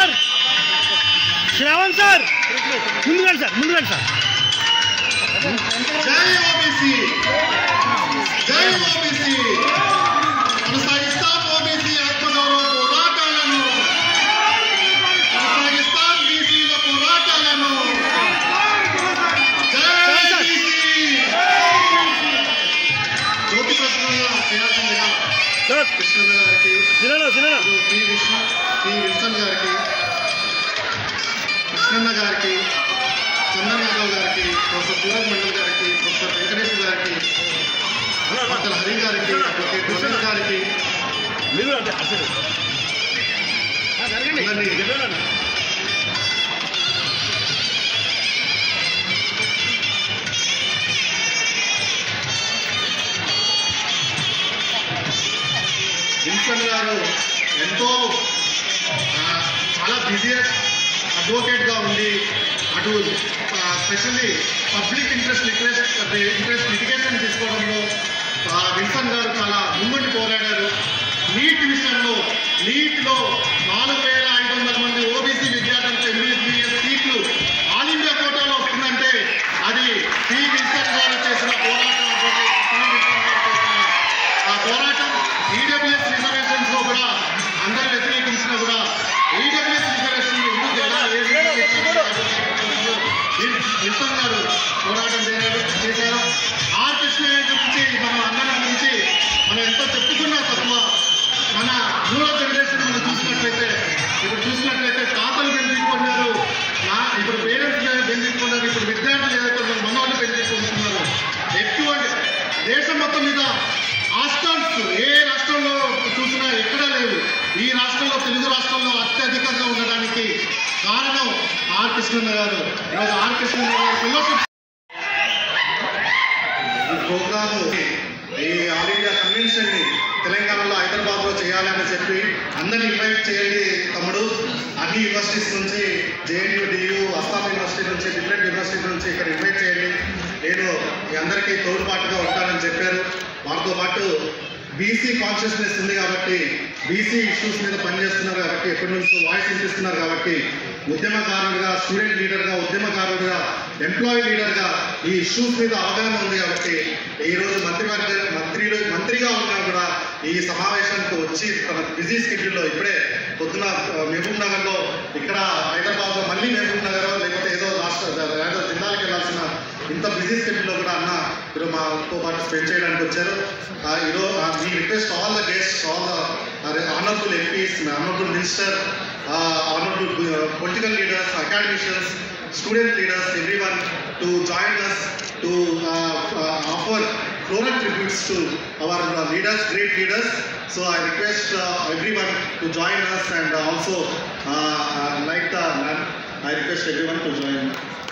Sir Shravan sir ముందు రండి sir ముందు రండి సార్ జై ఓబీసీ జై ఓబీసీ కొనసాగిస్తాం ఓబీసీ ఆత్మగౌరవ పోరాటాలను కొనసాగిస్తాం బీసీల పోరాటాలను జై బీసీ జ్యోతి ప్రసన్న చేయాల్సిందిగా సార్ కృష్ణ గారికి cinema cinema P Vishnu P Wilson గారికి కృష్ణన్న గారికి చందన్ యాదవ్ గారికి ప్రొఫెసర్ సూరజ్ మండల్ గారికి ప్రొఫెసర్ వెంకటేష్ గారికి డాక్టర్ హరి గారికి డాక్టర్ కృష్ణ గారికి మీరు అంటే అసలు అందరినీ విల్సన్ గారు ఎంతో ఆ, చాలా బిజియెస్ట్ అడ్వకేట్గా ఉండి అటు specially public interest request interest litigation తీసుకోవడంలో ఆ, విల్సన్ గారు చాలా ముందుండి పోరాడారు నీట్ విషయంలో నీట్లో నాలుగు వేల ఐదు వందల మంది ఓబీసీ విద్యార్థులకు ఎంబీబీఎస్ సీట్లు ఆల్ ఇండియా కోటాలో వస్తుందంటే అది పి విల్సన్ గారు చేసిన పోరాటం advocate పి. విల్సన్ గారు చేసిన ఆ పోరాటం ఈడబ్ల్యూఎస్ రిజర్వేషన్స్ లో కూడా అందరూ వ్యతిరేకించినా కూడా ఈడబ్ల్యూఎస్ రిజర్వేషన్ ఎందుకు ఎలా ఏ విధంగా ఇచ్చిందో విల్- విల్సన్ గారు పోరాటం చేశారు చేశారు ఆర్ కృష్ణ గురించి మనం అందరం గురించి మనం ఎంతో చెప్పుకున్నా తక్కువ మన మూడో జనరేషన్ మనం చూసినట్లయితే ఇప్పుడు చూసినట్లయితే తాతలు బెనిఫిట్ పొందారు నా ఇప్పుడు పేరెంట్స్ బెనిఫిట్ పొందారు ఇప్పుడు విద్యార్థులు ఏదైతే ఉన్నారో మనవాళ్ళు బెనిఫిట్ పొందుతున్నారు ఎక్కువ దేశం మొత్తం మీద హాస్టల్స్ ఏ రాష్ట్రంలో చూసినా ఎక్కడా లేదు ఈ రాష్ట్రంలో తెలుగు రాష్ట్రంలో అత్యధికంగా ఉండడానికి కారణం ఆర్ కృష్ణన్న గారు ఈరోజు ఆర్ కృష్ణన్న గారు ఫెలోషిప్ ఈ ప్రోగ్రాము ఈ ఆల్ ఇండియా కన్వెన్షన్ ని తెలంగాణలో హైదరాబాద్ లో చేయాలని చెప్పి అందరిని ఇన్వైట్ చేయండి తమ్ముడు అన్ని యూనివర్సిటీస్ నుంచి జేఎన్యూ డియు అస్సాం యూనివర్సిటీ నుంచి డిఫరెంట్ యూనివర్సిటీ నుంచి ఇక్కడ ఇన్వైట్ చేయండి నేను మీ అందరికీ తోడుపాటుగా ఉంటానని చెప్పారు వారితో పాటు బీసీ కాన్షియస్నెస్ ఉంది కాబట్టి బీసీ ఇష్యూస్ మీద పనిచేస్తున్నారు కాబట్టి ఎప్పటి నుంచో వాయిస్ వినిపిస్తున్నారు కాబట్టి ఉద్యమకారులుగా స్టూడెంట్ లీడర్గా ఉద్యమకారులుగా ఎంప్లాయీ లీడర్గా ఈ ఇష్యూస్ మీద అవగాహన ఉంది కాబట్టి ఈ రోజు మంత్రివర్గ మంత్రిలు మంత్రిగా ఉన్నా కూడా ఈ సమావేశానికి వచ్చి తన బిజీ స్కెడ్యూల్లో ఇప్పుడే పొద్దున ఆ, మహబూబ్ నగర్లో ఇక్కడ హైదరాబాద్లో మళ్ళీ మహబూబ్ నగర్ లేకపోతే ఏదో రాష్ట్ర ఏదో జిల్లాలకు వెళ్ళాల్సిన ఇంత బిజీ స్కెడ్యూల్లో కూడా అన్న ఈరోజు మాతో పాటు స్పెండ్ చేయడానికి వచ్చారు ఆ, ఈరోజు మీ request all the guest all the honourable MPs honourable minister honourable political leaders academicians student leaders everyone to join us to uh, uh, offer floral tributes to our uh, leaders, great leaders. So I request uh, everyone to join us and uh, also uh, uh, like the man, I request everyone to join.